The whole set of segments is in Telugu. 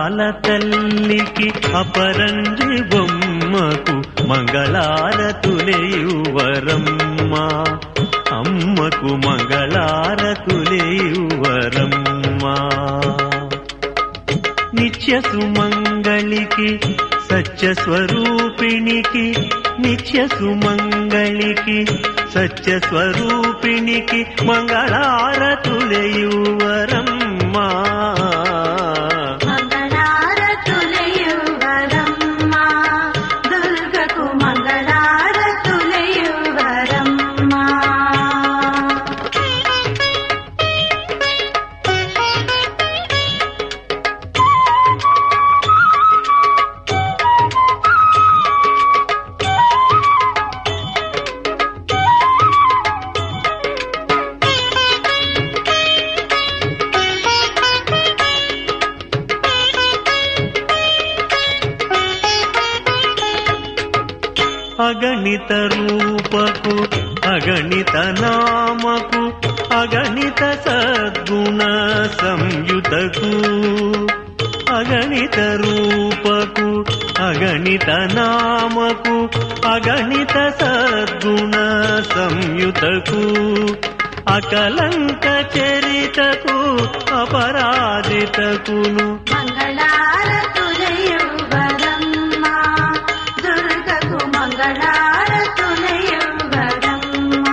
అందాల తల్లికి అపరంజి బొమ్మకు మంగళారతులేయువరమ్మా అమ్మకు మంగళారతులేయువరమ్మా నిత్య సుమంగళికి సత్య స్వరూపిణికి నిత్య సుమంగళికి సత్య స్వరూపిణికి మంగళారతులయువరమ్మా మంగళారతులయువరమ్మా దుర్గకు మంగళారతులయువరమ్మా అగణిత రూపకు అగణిత నామకు అగణిత సద్గుణ సంయుతకు అగణిత రూపకు అగణిత నామకు అగణిత సద్గుణ సంయుతకు అకలంక చరితకు అపరాజితకును మంగళారతులయువరమ్మా దుర్గకు మంగళారతులయువరమ్మా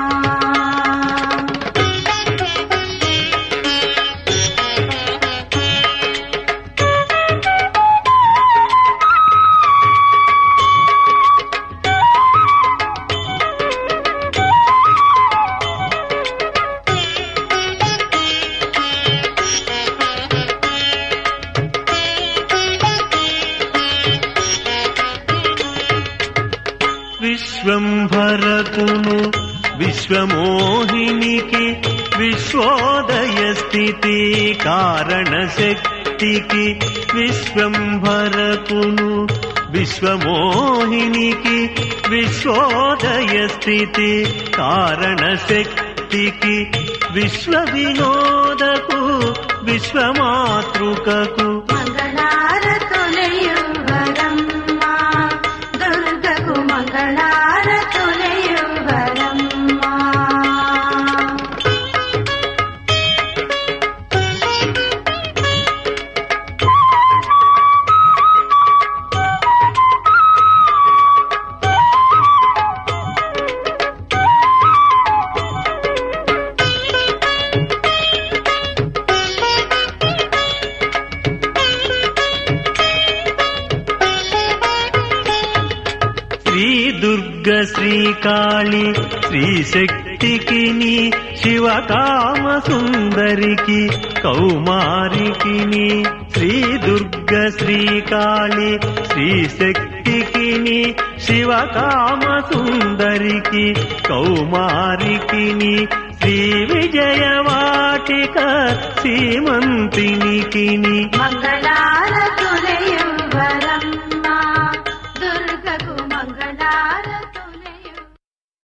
విశ్వంభరకును విశ్వమోహినికి విశ్వోదయ స్థితి కారణ శక్తికి విశ్వంభరకును విశ్వమోహినికి విశ్వోదయ స్థితి కారణ శక్తికి విశ్వ వినోదకు విశ్వమాతృకకు మంగళారతులయువరమ్మా దుర్గకు మంగళారతులయువరమ్మా శ్రీ దుర్గ శ్రీకాళి శ్రీశక్తికి నీ శివకామ సుందరికి కౌమారికి నీ శ్రీ దుర్గ శ్రీకాళి శ్రీశక్తికి నీ శివకామ సుందరికి కౌమారికి నీ శ్రీ విజయవాటిక సీమంతినికి నీ మంగళారతులయువరమ్మా దుర్గకు మంగళారతు